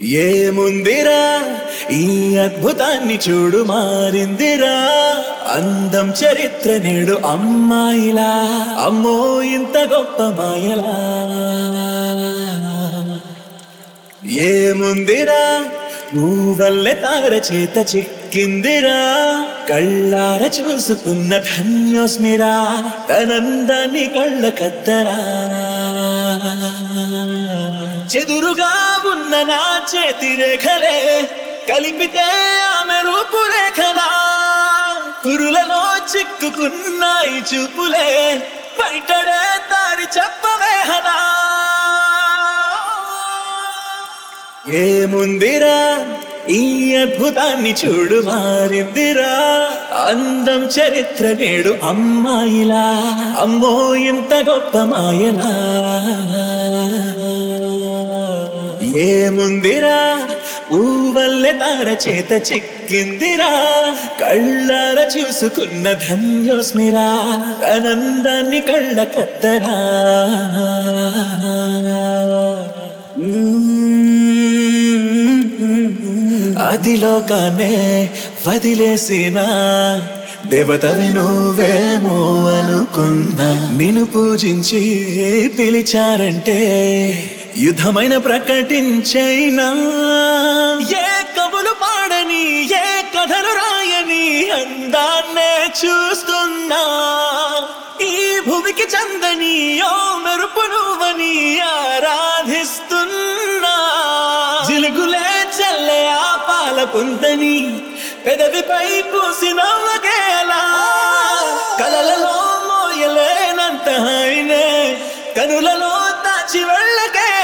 ఏముందిరా ఈ అద్భుతాన్ని చూడు మారిందిరా అందం చరిత్ర నేడు అమ్మాయిలా అమ్మో ఇంత గొప్ప మాయలా ఏముందిరా నువ్వల్లే తార చేత చిక్కిందిరా కళ్ళార చూసుకున్న ధన్యోస్మిరా తనందాన్ని కళ్ళ కద్దరా చెదురుగా ఉన్న నా చేతి రేఖలే కలిపితే ఆమె రూపురేఖలా కురులలో చిక్కుకున్నాయి చూపులే బయటడే దారి చెప్పవేహనా ఏముందిరా ఈ అద్భుతాన్ని చూడు మారిందిరా అందం చరిత్ర నేడు అమ్మాయిలా అమ్మో ఇంత గొప్ప మాయలా ఏముందిరా ఊవల్లె తార చేత చిక్కిందిరా కళ్ళార చూసుకున్న ధన్యోస్మిరా ఆనందాన్ని కళ్ళ కత్తరా అదిలోకానే వదిలేసిన దేవతవి నువ్వేమో అనుకున్నా నిన్ను పూజించి పిలిచారంటే యుద్ధమైన ప్రకటించైనా ఏ కవులు పాడని ఏ కథలు రాయని అందాన్నే చూస్తున్నా ఈ భూమికి చందని ఓ మెరుపు నువ్వని ఆరాధిస్తున్నా జిలుగులే చల్లే ఆ పాల పుంతని పెదవిపై పూసి నవ్వగేలా కలలలో మోయలేనంత హాయినే కనులలో దాచి వెళ్ళకే